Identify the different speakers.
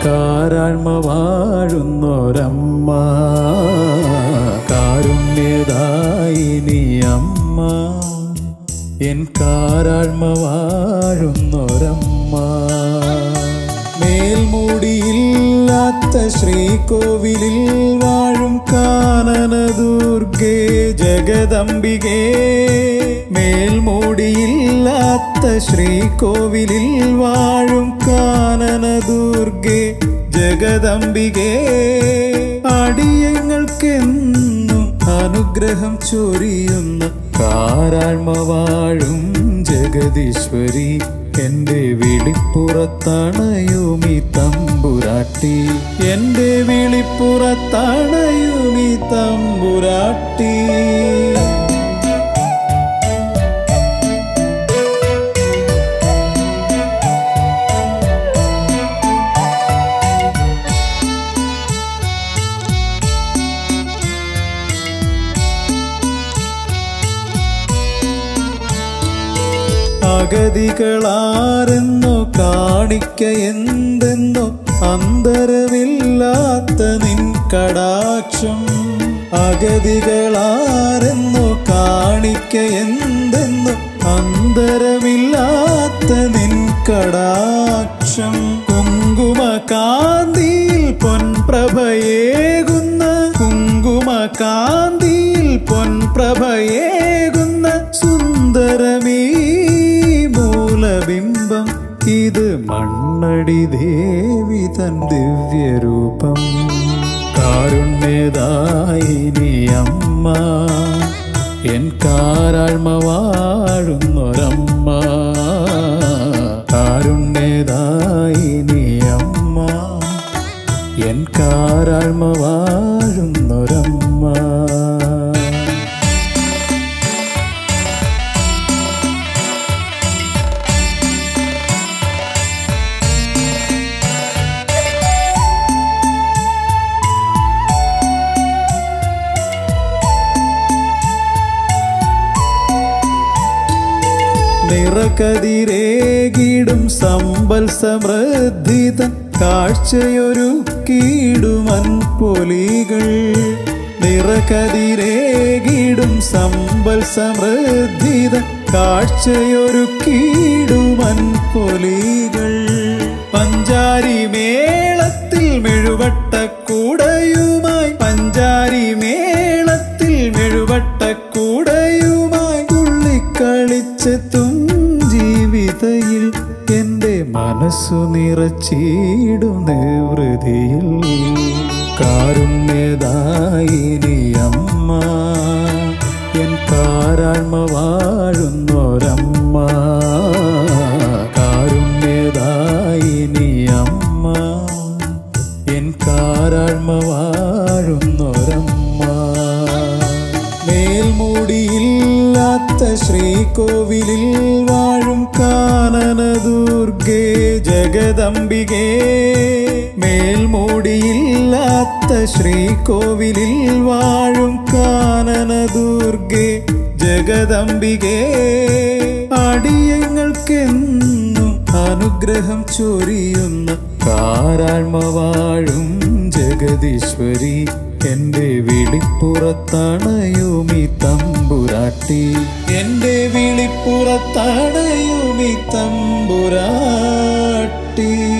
Speaker 1: കാരാഴ്മ വാഴുന്നൊരമ്മ കാരുണ്യദായിനി അമ്മ എൻ കാരാഴ്മ വാഴുന്നൊരമ്മ മേൽമൂടിയില്ലാത്ത ശ്രീകോവിലിൽ വാഴും കാനന ദുർഗേ ജഗദംബികേ മേൽമൂടിയില്ലാത്ത ശ്രീകോവിലിൽ വാഴും കാനന ദുർഗേ ജഗദംബികേ അടിയങ്ങൾക്കെന്നും അനുഗ്രഹം ചൊരിയുന്ന കാരാഴ്മ വാഴും ജഗദീശ്വരി എന്റെ വിളിപ്പുറത്തണയുമി തമ്പുരാട്ടി എന്റെ വിളിപ്പുറത്തണയുമി തമ്പുരാട്ടി അഗതികളാരെന്നോ കാണിക്ക എന്തെന്നോ അന്തരമില്ലാത്ത നിൻ കടാക്ഷം അഗതികളാരെന്നോ കാണിക്ക എന്തെന്നോ അന്തരമില്ലാത്ത നിൻ കടാക്ഷം കുങ്കുമ കാന്തിയിൽ പൊൻപ്രഭയേകുന്ന കുങ്കുമ കാന്തിയിൽ പൊൻപ്രഭയേകുന്ന സുന്ദരമീ മൂലബിംബം ഇത് മണ്ണടി ദേവി തൻ ദിവ്യരൂപം കാരുണ്യദായിനി അമ്മ എൻ കാരാഴ്മ വാഴുന്നൊരമ്മ കാരുണ്യദായിനി അമ്മ എൻ കാരാഴ്മ വാഴുന്നൊരമ്മ നിറകതിരേകിടും സമ്പൽ സമൃദ്ധിത കാഴ്ചയൊരുക്കിടുമൻ പൊലികൾ നിറകതിരേകിടും സമ്പൽ സമൃദ്ധിത കാഴ്ചയൊരുക്കിടുമൻ പൊലികൾ പഞ്ചാരി മേളത്തിൽ മെഴുവട്ടക്കൂടയുമായി പഞ്ചാരി മേളത്തിൽ മെഴുവട്ടക്കൂടയുമായി തുള്ളിക്കളിച്ചെത്തും ജീവിതയിൽ എൻ്റെ മനസ്സു നിറച്ചിടും നിവൃതിയിൽ കാരുണ്യദായിനി അമ്മ എൻ കാരാഴ്മ വാഴുന്നൊരമ്മ കാരുണ്യദായിനി അമ്മ എൻ കാരാഴ്മ വാഴുന്നൊരമ്മ മേൽമൂടിയില്ലാത്ത ശ്രീകോവിലിൽ വാഴും കാനന ദുർഗേ ജഗദംബികേ മേൽമൂടിയില്ലാത്ത ശ്രീകോവിലിൽ വാഴും കാനന ദുർഗേ ജഗദംബികേ അടിയങ്ങൾക്കെന്നും അനുഗ്രഹം ചൊരിയുന്ന കാരാഴ്മ വാഴും ജഗദീശ്വരി എന്റെ വിളിപ്പുറത്തണയുമി തമ്പുരാട്ടി എന്റെ വിളിപ്പുറത്തണയുമി തമ്പുരാട്ടി